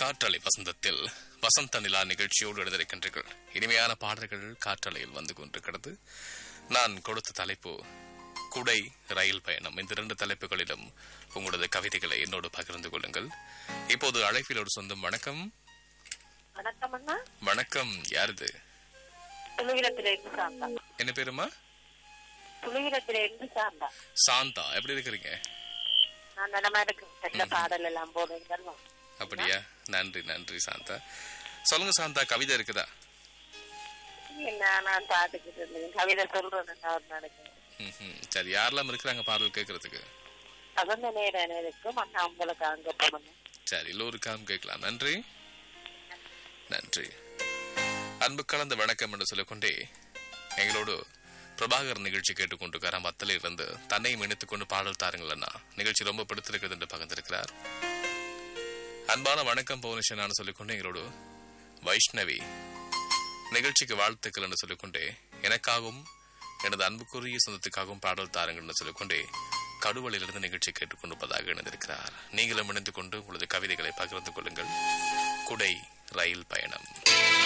காற்றலை வசந்தத்தில் வசந்த நிலா நிகழ்ச்சியோடு எழுதியிருக்கின்றீர்கள் இனிமையான பாடல்கள் காற்றலையில் வந்து கொண்டிருக்கிறது நான் கொடுத்த தலைப்பு குடை ரயில் பயணம் இந்த இரண்டு தலைப்புகளிலும் உங்களது கவிதைகளை என்னோடு பகிர்ந்து கொள்ளுங்கள் இப்போது அழைப்பில் ஒரு சொந்தம் வணக்கம் வணக்கம் அண்ணா வணக்கம் யாருது புலிகிடத்தில இருந்து சாந்தா என்ன பேருமா புலிகிடத்தில இருந்து சாந்தா சாந்தா எப்படி இருக்கிறீங்க நான் நிலமா இருக்கு நல்ல பாடல் எல்லாம் போடுவீங்க அப்படியா நன்றி நன்றி சாந்தா சொல்லுங்க சாந்தா கவிதை இருக்குதா என்ன நான் பாத்துக்கிட்டு இருந்தேன் கவிதை சொல்றேன் ஒரு நாளைக்கு ம்ஹும். சரி யாரெல்லாம் இருக்கிறாங்க பாடல் கேட்கறதுக்கு அகந்த நேரம் இருக்கும் அண்ணா உங்களுக்கு அங்க போகணும் சரி எல்லோருக்காகவும் கேட்கலாம் நன்றி நன்றி அன்பு கலந்த வணக்கம் என்று சொல்லிக்கொண்டே எங்களோடு பிரபாகர் நிகழ்ச்சி கேட்டுக்கொண்டிருக்காராம் மத்தல இருந்து தன்னையும் இணைத்துக் கொண்டு பாடல் தாருங்கள் அண்ணா நிகழ்ச்சி ரொம்ப பிடித்திருக்கிறது என்று பகிர்ந்திருக்கிறார் அன்பான வணக்கம் பவுனிஷனான்னு சொல்லிக்கொண்டு எங்களோடு வைஷ்ணவி நிகழ்ச்சிக்கு வாழ்த்துக்கள் என்று சொல்லிக்கொண்டே எனக்காகவும் எனது அன்புக்குரிய சொந்தத்துக்காகவும் பாடல் தாருங்கள் என்று சொல்லிக்கொண்டே கடுவலிலிருந்து நிகழ்ச்சி கேட்டுக்கொண்டிருப்பதாக இணைந்திருக்கிறார் நீங்களும் இணைந்து கொண்டு உங்களது கவிதைகளை பகிர்ந்து கொள்ளுங்கள் குடை ரயில் பயணம்